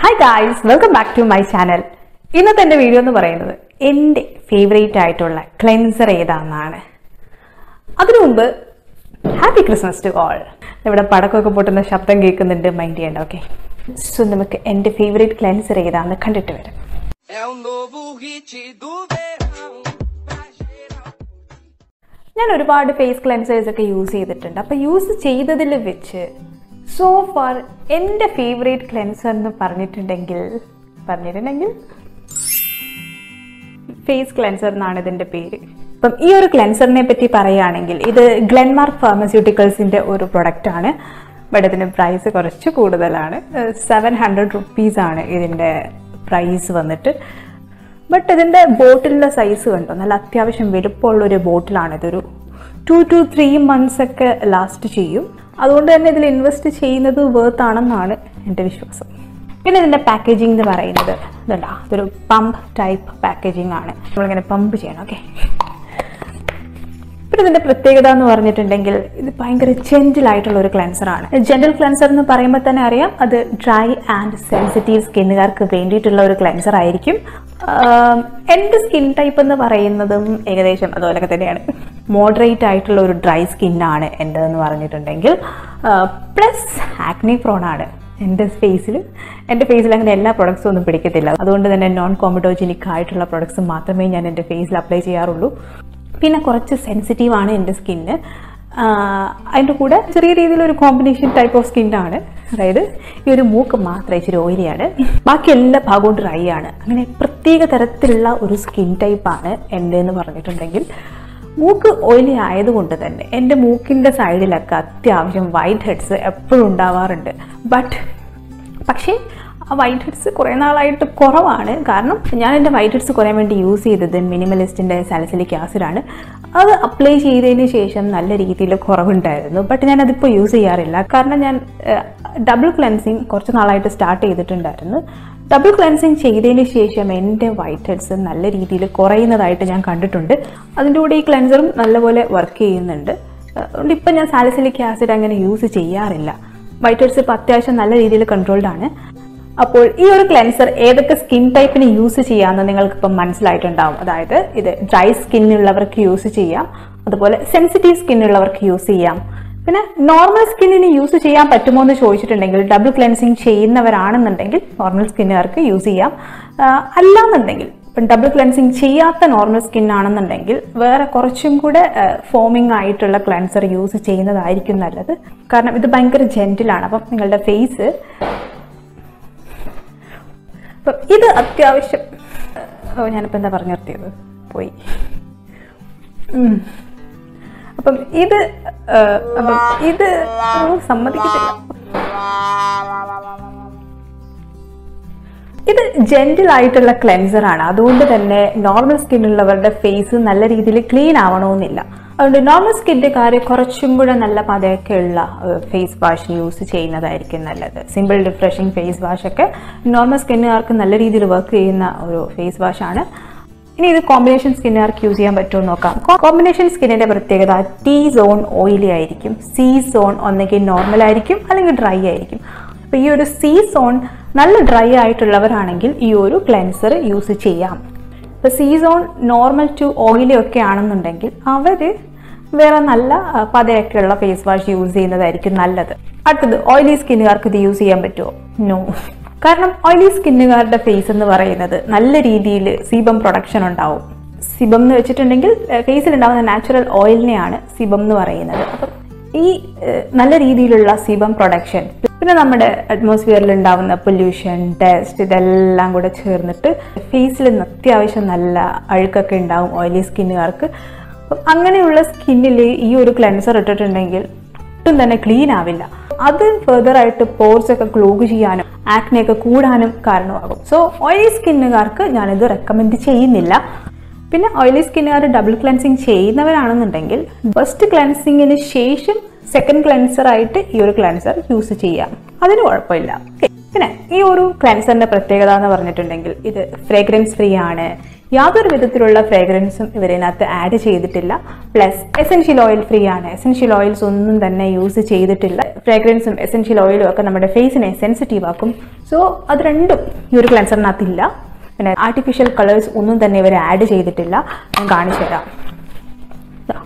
Hi guys welcome back to my channel ഇന്നത്തെ എൻ്റെ video എന്ന് പറയുന്നത് എൻ്റെ ഫേവറേറ്റ് ആയിട്ടുള്ള ക്ലെൻസർ ഏതാണെന്നാണ് അതിനു മുമ്പ് ഹാപ്പി ക്രിസ്മസ് ടു ഓൾ ഇവിടെ പടക്കമൊക്കെ പൊട്ടുന്ന ശബ്ദം കേൾക്കുന്നുണ്ട് മൈൻഡ് ചെയ്യേണ്ട ഓക്കെ സോ നമുക്ക് എൻ്റെ ഫേവറേറ്റ് ക്ലെൻസർ ഏതാണെന്ന് കണ്ടിട്ട് വരാം É o novo hit do verão. Pra geral. ഞാൻ ഒരുപാട് ഫേസ് ക്ലെൻസേഴ്സ് ഒക്കെ യൂസ് ചെയ്തിട്ടുണ്ട് അപ്പോൾ യൂസ് ചെയ്തതിൽ വെച്ച് സോ ഫാർ എൻ്റെ ഫേവറേറ്റ് ക്ലെൻസർ എന്ന് പറഞ്ഞിട്ടുണ്ടെങ്കിൽ പറഞ്ഞിട്ടുണ്ടെങ്കിൽ ഫേസ് ക്ലെൻസർ എന്നാണ് ഇതിൻ്റെ പേര് അപ്പം ഈ ഒരു ക്ലെൻസറിനെ പറ്റി പറയുകയാണെങ്കിൽ ഇത് ഗ്ലെൻമാർക്ക് ഫാർമസ്യൂട്ടിക്കൽസിൻ്റെ ഒരു പ്രൊഡക്റ്റ് ആണ് ബട്ട് ഇതിൻ്റെ പ്രൈസ് കുറച്ച് കൂടുതലാണ് സെവൻ ഹൺഡ്രഡ് റുപ്പീസാണ് ഇതിൻ്റെ പ്രൈസ് വന്നിട്ട് ബട്ട് ഇതിൻ്റെ ബോട്ടിലിൻ്റെ സൈസ് കണ്ടോ നല്ല അത്യാവശ്യം വലുപ്പമുള്ളൊരു ബോട്ടിലാണ് ഇതൊരു ടു ടു ത്രീ മന്ത്സ് ഒക്കെ ലാസ്റ്റ് ചെയ്യും അതുകൊണ്ട് തന്നെ ഇതിൽ ഇൻവെസ്റ്റ് ചെയ്യുന്നത് വേർത്ത് ആണെന്നാണ് എൻ്റെ വിശ്വാസം പിന്നെ ഇതിൻ്റെ പാക്കേജിംഗ് എന്ന് പറയുന്നത് ഇതുണ്ടാ ഇതൊരു പമ്പ് ടൈപ്പ് പാക്കേജിംഗ് ആണ് നമ്മളിങ്ങനെ പമ്പ് ചെയ്യണം ഓക്കെ പിന്നെ ഇതിന്റെ പ്രത്യേകത എന്ന് പറഞ്ഞിട്ടുണ്ടെങ്കിൽ ഇത് ഭയങ്കര ജെന്റിൽ ആയിട്ടുള്ള ഒരു ക്ലെൻസർ ആണ് ജെന്റൽ ക്ലെൻസർ എന്ന് പറയുമ്പോൾ തന്നെ അറിയാം അത് ഡ്രൈ ആൻഡ് സെൻസിറ്റീവ് സ്കിന്നുകാർക്ക് വേണ്ടിയിട്ടുള്ള ഒരു ക്ലെൻസർ ആയിരിക്കും ആം, എൻ്റെ സ്കിൻ ടൈപ്പ് എന്ന് പറയുന്നതും ഏകദേശം അതുപോലൊക്കെ തന്നെയാണ് മോഡറേറ്റ് ആയിട്ടുള്ള ഒരു ഡ്രൈ സ്കിന്നാണ് എൻ്റെതെന്ന് പറഞ്ഞിട്ടുണ്ടെങ്കിൽ പ്ലസ് ആക്നി പ്രോൺ ആണ് എൻ്റെ ഫേസിൽ എൻ്റെ ഫേസിൽ അങ്ങനെ എല്ലാ പ്രൊഡക്ട്സും ഒന്നും പിടിക്കത്തില്ല അതുകൊണ്ട് തന്നെ നോൺ കോമഡോജിനിക് ആയിട്ടുള്ള പ്രൊഡക്ട്സ് മാത്രമേ ഞാൻ എൻ്റെ ഫേസിൽ അപ്ലൈ ചെയ്യാറുള്ളൂ പിന്നെ കുറച്ച് സെൻസിറ്റീവ് ആണ് എൻ്റെ സ്കിന്ന് അതിൻ്റെ കൂടെ ചെറിയ രീതിയിലൊരു കോമ്പിനേഷൻ ടൈപ്പ് ഓഫ് സ്കിന്നാണ് അതായത് ഈ ഒരു മൂക്ക് മാത്രം ഇച്ചിരി ഓയിലിയാണ് ബാക്കി എല്ലാ ഭാഗവും ഡ്രൈ ആണ് അങ്ങനെ പ്രത്യേക തരത്തിലുള്ള ഒരു സ്കിൻ ടൈപ്പാണ് എൻ്റെ എന്ന് പറഞ്ഞിട്ടുണ്ടെങ്കിൽ മൂക്ക് ഓയിലി ആയതുകൊണ്ട് തന്നെ എൻ്റെ മൂക്കിൻ്റെ സൈഡിലൊക്കെ അത്യാവശ്യം വൈറ്റ് ഹെഡ്സ് എപ്പോഴും ഉണ്ടാവാറുണ്ട് ബട്ട് പക്ഷേ ആ വൈറ്റ് ഹെഡ്സ് കുറേ നാളായിട്ട് കുറവാണ് കാരണം ഞാൻ എൻ്റെ വൈറ്റ് ഹെഡ്സ് കുറയാൻ വേണ്ടി യൂസ് ചെയ്തത് മിനിമലിസ്റ്റിൻ്റെ സാലസിലിക് ആസിഡാണ് അത് അപ്ലൈ ചെയ്തതിന് ശേഷം നല്ല രീതിയിൽ കുറവുണ്ടായിരുന്നു ബട്ട് ഞാൻ അതിപ്പോൾ യൂസ് ചെയ്യാറില്ല കാരണം ഞാൻ ഡബിൾ ക്ലെൻസിങ് കുറച്ച് നാളായിട്ട് സ്റ്റാർട്ട് ചെയ്തിട്ടുണ്ടായിരുന്നു ഡബിൾ ക്ലെൻസിങ് ചെയ്തതിന് ശേഷം എൻ്റെ വൈറ്റ് ഹെഡ്സ് നല്ല രീതിയിൽ കുറയുന്നതായിട്ട് ഞാൻ കണ്ടിട്ടുണ്ട് അതിൻ്റെ കൂടെ ഈ ക്ലെൻസറും നല്ലപോലെ വർക്ക് ചെയ്യുന്നുണ്ട് അതുകൊണ്ട് ഇപ്പം ഞാൻ സാലിസിലിക് ആസിഡ് അങ്ങനെ യൂസ് ചെയ്യാറില്ല വൈറ്റ് ഹെഡ്സ് ഇപ്പോൾ അത്യാവശ്യം നല്ല രീതിയിൽ കൺട്രോൾഡ് ആണ് അപ്പോൾ ഈ ഒരു ക്ലെൻസർ ഏതൊക്കെ സ്കിൻ ടൈപ്പിന് യൂസ് ചെയ്യാമെന്ന് നിങ്ങൾക്ക് ഇപ്പം മനസ്സിലായിട്ടുണ്ടാവും അതായത് ഇത് ഡ്രൈ സ്കിന്നുള്ളവർക്ക് യൂസ് ചെയ്യാം അതുപോലെ സെൻസിറ്റീവ് സ്കിന്നുള്ളവർക്ക് യൂസ് ചെയ്യാം പിന്നെ നോർമൽ സ്കിന്നിന് യൂസ് ചെയ്യാൻ പറ്റുമോ എന്ന് ചോദിച്ചിട്ടുണ്ടെങ്കിൽ ഡബിൾ ക്ലെൻസിങ് ചെയ്യുന്നവരാണെന്നുണ്ടെങ്കിൽ നോർമൽ സ്കിന്നുകാർക്ക് യൂസ് ചെയ്യാം ആഹ് അല്ലാന്നുണ്ടെങ്കിൽ ഇപ്പം ഡബിൾ ക്ലെൻസിങ് ചെയ്യാത്ത നോർമൽ സ്കിൻ ആണെന്നുണ്ടെങ്കിൽ വേറെ കുറച്ചും കൂടെ ഫോമിംഗ് ആയിട്ടുള്ള ക്ലെൻസർ യൂസ് ചെയ്യുന്നതായിരിക്കും നല്ലത് കാരണം ഇത് ഭയങ്കര ജെന്റിലാണ് അപ്പം നിങ്ങളുടെ ഫേസ് അപ്പം ഇത് അത്യാവശ്യം ഓ ഞാനിപ്പോൾ എന്താ പറഞ്ഞു നിർത്തിയത് പോയി ഉം. അപ്പം ഇത് ആ, അപ്പം ഇത് ഓ, സമ്മതിക്കത്തില്ല ഇത് ജെന്റിൽ ആയിട്ടുള്ള ക്ലെൻസർ ആണ് അതുകൊണ്ട് തന്നെ നോർമൽ സ്കിൻ ഉള്ളവരുടെ ഫേസ് നല്ല രീതിയിൽ ക്ലീൻ ആവണമെന്നില്ല അതുകൊണ്ട് നോർമൽ സ്കിന്നുകാർ കുറച്ചും കൂടെ നല്ല പതയൊക്കെ ഉള്ള ഫേസ് വാഷ് യൂസ് ചെയ്യുന്നതായിരിക്കും നല്ലത് സിമ്പിൾ റിഫ്രഷിങ് ഫേസ് വാഷ് ഒക്കെ നോർമൽ സ്കിന്നുകാർക്ക് നല്ല രീതിയിൽ വർക്ക് ചെയ്യുന്ന ഒരു ഫേസ് വാഷ് ആണ് ഇനി ഇത് കോമ്പിനേഷൻ സ്കിന്നുകാർക്ക് യൂസ് ചെയ്യാൻ പറ്റുമോ എന്ന് നോക്കാം കോമ്പിനേഷൻ സ്കിന്നിന്റെ പ്രത്യേകത ടി സോൺ ഓയിലി ആയിരിക്കും സി സോൺ ഒന്നെങ്കിൽ നോർമൽ ആയിരിക്കും അല്ലെങ്കിൽ ഡ്രൈ ആയിരിക്കും അപ്പോൾ ഈ ഒരു സി സോൺ നല്ല ഡ്രൈ ആയിട്ടുള്ളവരാണെങ്കിൽ ഈ ഒരു ക്ലെൻസർ യൂസ് ചെയ്യാം ഇപ്പോൾ C zone normal to oily ഒക്കെ ആണെന്നുണ്ടെങ്കിൽ അവർ വേറെ നല്ല ആ, പതയൊക്കെയുള്ള ഫേസ് വാഷ് യൂസ് ചെയ്യുന്നതായിരിക്കും നല്ലത് അടുത്തത് ഓയിലി സ്കിന്നുകാർക്ക് ഇത് യൂസ് ചെയ്യാൻ പറ്റുമോ നോ കാരണം ഓയിലി സ്കിന്നുകാരുടെ ഫേസ് എന്ന് പറയുന്നത് നല്ല രീതിയിൽ സീബം പ്രൊഡക്ഷൻ ഉണ്ടാവും സിബം എന്ന് വെച്ചിട്ടുണ്ടെങ്കിൽ ഫേസിൽ ഉണ്ടാകുന്ന നാച്ചുറൽ ഓയിലിനെയാണ് സിബം എന്ന് പറയുന്നത് അപ്പം ഈ ഏഹ്, നല്ല രീതിയിലുള്ള സിബം പ്രൊഡക്ഷൻ പിന്നെ നമ്മുടെ അറ്റ്മോസ്ഫിയറിൽ ഉണ്ടാകുന്ന പൊല്യൂഷൻ ഡസ്റ്റ് ഇതെല്ലാം കൂടെ ചേർന്നിട്ട് ഫേസിൽ അത്യാവശ്യം നല്ല അഴുക്കൊക്കെ ഉണ്ടാവും ഓയിലി സ്കിന്നുകാർക്ക് അപ്പം അങ്ങനെയുള്ള സ്കിന്നിൽ ഈ ഒരു ക്ലെൻസർ ഇട്ടിട്ടുണ്ടെങ്കിൽ ഒട്ടും തന്നെ ക്ലീൻ ആവില്ല അത് ഫെർദർ ആയിട്ട് പോർസ് ഒക്കെ ക്ലോഗ് ചെയ്യാനും ആക്നെ ഒക്കെ കൂടാനും കാരണമാകും സോ ഓയിലി സ്കിന്നുകാർക്ക് ഞാനിത് റെക്കമെൻഡ് ചെയ്യുന്നില്ല പിന്നെ ഓയിലി സ്കിന്നുകാർ ഡബിൾ ക്ലെൻസിങ് ചെയ്യുന്നവരാണെന്നുണ്ടെങ്കിൽ ഫസ്റ്റ് ക്ലെൻസിങ്ങിന് ശേഷം സെക്കൻഡ് ക്ലെൻസർ ആയിട്ട് ഈ ഒരു ക്ലെൻസർ യൂസ് ചെയ്യാം അതിന് കുഴപ്പമില്ല Okay. പിന്നെ ഈ ഒരു ക്ലെൻസറിന്റെ പ്രത്യേകത എന്ന് പറഞ്ഞിട്ടുണ്ടെങ്കിൽ ഇത് ഫ്രേഗ്രൻസ് ഫ്രീ ആണ് യാതൊരു വിധത്തിലുള്ള ഫ്രേഗ്രൻസും ഇവരിനകത്ത് ആഡ് ചെയ്തിട്ടില്ല പ്ലസ് എസെൻഷ്യൽ ഓയിൽ ഫ്രീ ആണ് എസെൻഷ്യൽ ഓയിൽസ് ഒന്നും തന്നെ യൂസ് ചെയ്തിട്ടില്ല ഫ്രേഗ്രൻസും എസെൻഷ്യൽ ഓയിലും ഒക്കെ നമ്മുടെ ഫേസിനെ സെൻസിറ്റീവ് ആക്കും സോ അത് രണ്ടും ഈ ഒരു ക്ലെൻസറിനകത്തില്ല പിന്നെ ആർട്ടിഫിഷ്യൽ കളേഴ്സ് ഒന്നും തന്നെ ഇവർ ആഡ് ചെയ്തിട്ടില്ല ഞാൻ കാണിച്ചു തരാം ദാ.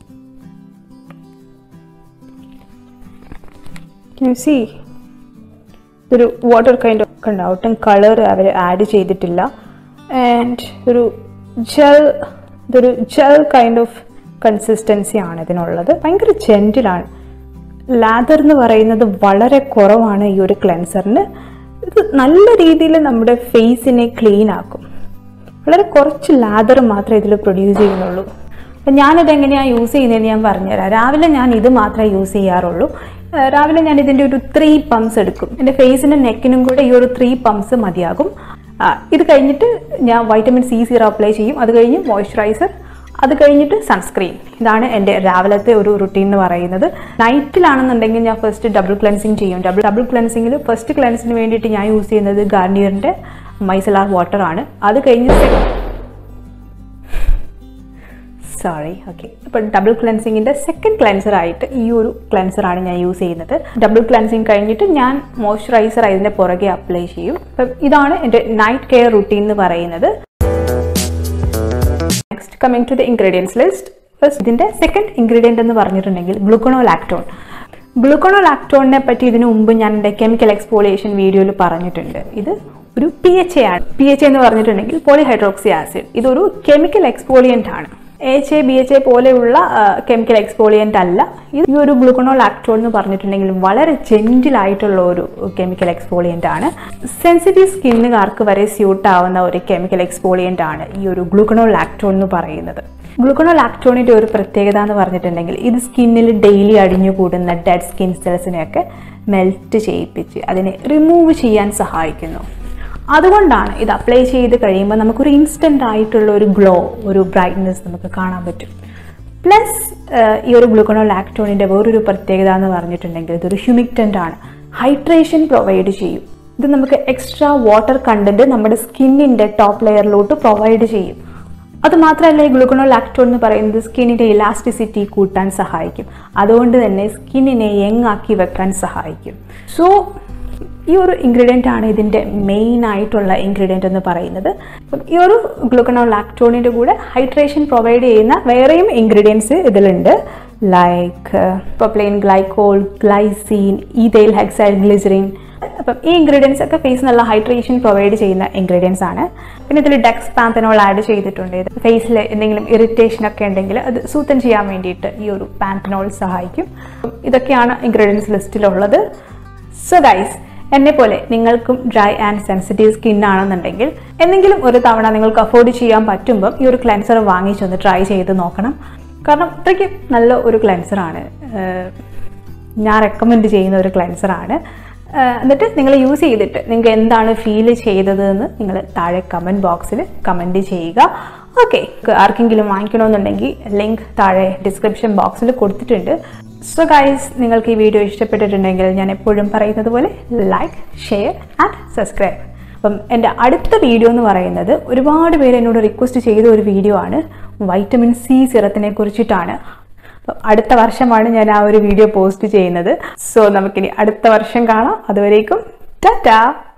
Can you see? ഒരു വാട്ടർ കൈൻഡ് ഒക്കെ ഉണ്ടാവും ഒട്ടും കളർ അവർ ആഡ് ചെയ്തിട്ടില്ല ആൻഡ് ഒരു ജെൽ ഇതൊരു ജെൽ കൈൻഡ് ഓഫ് കൺസിസ്റ്റൻസി ആണ് ഇതിനുള്ളത് ഭയങ്കര ജെൻറ്റിലാണ് ലാദർ എന്ന് പറയുന്നത് വളരെ കുറവാണ് ഈ ഒരു ക്ലെൻസറിന് ഇത് നല്ല രീതിയിൽ നമ്മുടെ ഫേസിനെ ക്ലീൻ ആക്കും വളരെ കുറച്ച് ലാദർ മാത്രമേ ഇതിൽ പ്രൊഡ്യൂസ് ചെയ്യുന്നുള്ളൂ അപ്പം ഞാനിത് എങ്ങനെയാണ് യൂസ് ചെയ്യുന്നതെന്ന് ഞാൻ പറഞ്ഞുതരാം രാവിലെ ഞാൻ ഇത് മാത്രമേ യൂസ് ചെയ്യാറുള്ളൂ ആ, രാവിലെ ഞാൻ ഇതിൻ്റെ ഒരു ത്രീ പംപ്സ് എടുക്കും എൻ്റെ ഫേസിനും നെക്കിനും കൂടെ ഈ ഒരു ത്രീ പംപ്സ് മതിയാകും ആ, ഇത് കഴിഞ്ഞിട്ട് ഞാൻ വൈറ്റമിൻ സി സീറോ അപ്ലൈ ചെയ്യും അത് കഴിഞ്ഞ് മോയ്സ്ചറൈസർ അത് കഴിഞ്ഞിട്ട് സൺസ്ക്രീൻ ഇതാണ് എൻ്റെ രാവിലത്തെ ഒരു റുട്ടീൻ എന്ന് പറയുന്നത് നൈറ്റിലാണെന്നുണ്ടെങ്കിൽ ഞാൻ ഫസ്റ്റ് ഡബിൾ ക്ലെൻസിങ് ചെയ്യും ഡബിൾ ഡബിൾ ക്ലെൻസിങ്ങിൽ ഫസ്റ്റ് ക്ലെൻസിന് വേണ്ടിയിട്ട് ഞാൻ യൂസ് ചെയ്യുന്നത് ഗാർണിയറിൻ്റെ മൈസലാർ വാട്ടർ ആണ് അത് കഴിഞ്ഞ് സോറി ഓക്കെ അപ്പോൾ ഡബിൾ ക്ലെൻസിങ്ങിൻ്റെ സെക്കൻഡ് ക്ലെൻസർ ആയിട്ട് ഈ ഒരു ക്ലെൻസറാണ് ഞാൻ യൂസ് ചെയ്യുന്നത് ഡബിൾ ക്ലെൻസിങ് കഴിഞ്ഞിട്ട് ഞാൻ മോയ്സ്ചറൈസർ അതിൻ്റെ പുറകെ അപ്ലൈ ചെയ്യും അപ്പം ഇതാണ് എൻ്റെ നൈറ്റ് കെയർ റുട്ടീൻ എന്ന് പറയുന്നത് next coming to the ingredients list first ഇതിൻ്റെ സെക്കൻഡ് ഇൻഗ്രീഡിയൻ്റ് എന്ന് പറഞ്ഞിട്ടുണ്ടെങ്കിൽ ഗ്ലൂക്കണോലാക്ടോൺ ഗ്ലൂക്കണോലാക്ടോണിനെ പറ്റി ഇതിനു മുമ്പ് ഞാൻ എൻ്റെ കെമിക്കൽ എക്സ്പോളിയേഷൻ വീഡിയോയിൽ പറഞ്ഞിട്ടുണ്ട് ഇത് ഒരു പി എച്ച് എ ആണ് പി എച്ച് എന്ന് പറഞ്ഞിട്ടുണ്ടെങ്കിൽ പോളിഹൈഡ്രോക്സി ആസിഡ് ഇതൊരു കെമിക്കൽ എക്സ്പോളിയൻ്റ് ആണ് H A B H A പോലെയുള്ള കെമിക്കൽ എക്സ്പോളിയൻ്റ് അല്ല ഇത് ഈ ഒരു ഗ്ലൂക്കണോലാക്ടോൺ എന്ന് പറഞ്ഞിട്ടുണ്ടെങ്കിൽ വളരെ ജെൻറ്റിലായിട്ടുള്ള ഒരു കെമിക്കൽ എക്സ്പോളിയൻ്റ് ആണ് സെൻസിറ്റീവ് സ്കിന്നുകാർക്ക് വരെ സ്യൂട്ട് ആവുന്ന ഒരു കെമിക്കൽ എക്സ്പോളിയൻ്റ് ആണ് ഈ ഒരു ഗ്ലൂക്കണോലാക്ടോൺ എന്ന് പറയുന്നത് ഗ്ലൂക്കണോലാക്ടോണിൻ്റെ ഒരു പ്രത്യേകത എന്ന് പറഞ്ഞിട്ടുണ്ടെങ്കിൽ ഇത് സ്കിന്നിൽ ഡെയിലി അടിഞ്ഞുകൂടുന്ന ഡെഡ് സ്കിൻ സെൽസിനെയൊക്കെ മെൽറ്റ് ചെയ്യിപ്പിച്ച് അതിനെ റിമൂവ് ചെയ്യാൻ സഹായിക്കുന്നു അതുകൊണ്ടാണ് ഇത് അപ്ലൈ ചെയ്ത് കഴിയുമ്പോൾ നമുക്കൊരു ഇൻസ്റ്റൻ്റ് ആയിട്ടുള്ള ഒരു ഗ്ലോ ഒരു ബ്രൈറ്റ്നെസ് നമുക്ക് കാണാൻ പറ്റും പ്ലസ് ഈ ഒരു ഗ്ലൂക്കണോ ലാക്ടോണിൻ്റെ വേറൊരു പ്രത്യേകത എന്ന് പറഞ്ഞിട്ടുണ്ടെങ്കിൽ ഇതൊരു ഹ്യൂമിക്റ്റൻ്റ് ആണ് ഹൈഡ്രേഷൻ പ്രൊവൈഡ് ചെയ്യും ഇത് നമുക്ക് എക്സ്ട്രാ വാട്ടർ കണ്ടന്റ് നമ്മുടെ സ്കിന്നിൻ്റെ ടോപ്പ് ലെയറിലോട്ട് പ്രൊവൈഡ് ചെയ്യും അത് മാത്രമല്ല ഈ ഗ്ലൂക്കണോ ലാക്ടോൺ എന്ന് പറയുന്നത് സ്കിന്നിൻ്റെ ഇലാസ്റ്റിസിറ്റി കൂട്ടാൻ സഹായിക്കും അതുകൊണ്ട് തന്നെ സ്കിന്നിനെ യങ് ആക്കി വെക്കാൻ സഹായിക്കും സോ ഈ ഒരു ഇൻഗ്രീഡിയൻ്റ് ആണ് ഇതിൻ്റെ മെയിൻ ആയിട്ടുള്ള ഇൻഗ്രീഡിയൻ്റ് എന്ന് പറയുന്നത് അപ്പം ഈ ഒരു ഗ്ലൂക്കണോ ലാക്ടോണിൻ്റെ കൂടെ ഹൈഡ്രേഷൻ പ്രൊവൈഡ് ചെയ്യുന്ന വേറെയും ഇൻഗ്രീഡിയൻസ് ഇതിലുണ്ട് like propylene glycol glycine ethylhexylglycerin അപ്പം ഈ ഇൻഗ്രീഡിയൻസ് ഒക്കെ ഫേസ് നല്ല ഹൈഡ്രേഷൻ പ്രൊവൈഡ് ചെയ്യുന്ന ഇൻഗ്രീഡിയൻസ് ആണ് പിന്നെ ഇതിൽ ഡെക്സ് പാന്തനോൾ ആഡ് ചെയ്തിട്ടുണ്ട് ഇത് ഫേസിൽ എന്തെങ്കിലും ഇറിറ്റേഷൻ ഒക്കെ ഉണ്ടെങ്കിൽ അത് സൂത്തൻ ചെയ്യാൻ വേണ്ടിയിട്ട് ഈ ഒരു പാന്തനോൾ സഹായിക്കും അപ്പം ഇതൊക്കെയാണ് ഇൻഗ്രീഡിയൻസ് ലിസ്റ്റിലുള്ളത് സോ ഗൈസ് എന്നെ പോലെ നിങ്ങൾക്കും ഡ്രൈ ആൻഡ് സെൻസിറ്റീവ് സ്കിൻ ആണെന്നുണ്ടെങ്കിൽ എന്തെങ്കിലും ഒരു തവണ നിങ്ങൾക്ക് അഫോർഡ് ചെയ്യാൻ പറ്റുമ്പം ഈ ഒരു ക്ലെൻസർ വാങ്ങിച്ചൊന്ന് ട്രൈ ചെയ്ത് നോക്കണം കാരണം അത്രയ്ക്ക് നല്ല ഒരു ക്ലെൻസറാണ് ഞാൻ റെക്കമെൻഡ് ചെയ്യുന്ന ഒരു ക്ലെൻസറാണ് എന്നിട്ട് നിങ്ങൾ യൂസ് ചെയ്തിട്ട് നിങ്ങൾക്ക് എന്താണ് ഫീൽ ചെയ്തതെന്ന് നിങ്ങൾ താഴെ കമൻറ്റ് ബോക്സിൽ കമൻറ്റ് ചെയ്യുക ഓക്കെ ആർക്കെങ്കിലും വാങ്ങിക്കണമെന്നുണ്ടെങ്കിൽ ലിങ്ക് താഴെ ഡിസ്ക്രിപ്ഷൻ ബോക്സിൽ കൊടുത്തിട്ടുണ്ട് സോ ഗൈസ് നിങ്ങൾക്ക് ഈ വീഡിയോ ഇഷ്ടപ്പെട്ടിട്ടുണ്ടെങ്കിൽ ഞാൻ എപ്പോഴും പറയുന്നത് പോലെ ലൈക്ക് ഷെയർ ആൻഡ് സബ്സ്ക്രൈബ് അപ്പം എൻ്റെ അടുത്ത വീഡിയോ എന്ന് പറയുന്നത് ഒരുപാട് പേര് എന്നോട് റിക്വസ്റ്റ് ചെയ്ത ഒരു വീഡിയോ ആണ് വൈറ്റമിൻ സി സിറത്തിനെ കുറിച്ചിട്ടാണ് അപ്പം അടുത്ത വർഷമാണ് ഞാൻ ആ ഒരു വീഡിയോ പോസ്റ്റ് ചെയ്യുന്നത് സോ നമുക്കിനി അടുത്ത വർഷം കാണാം അതുവരേക്കും ടാറ്റാ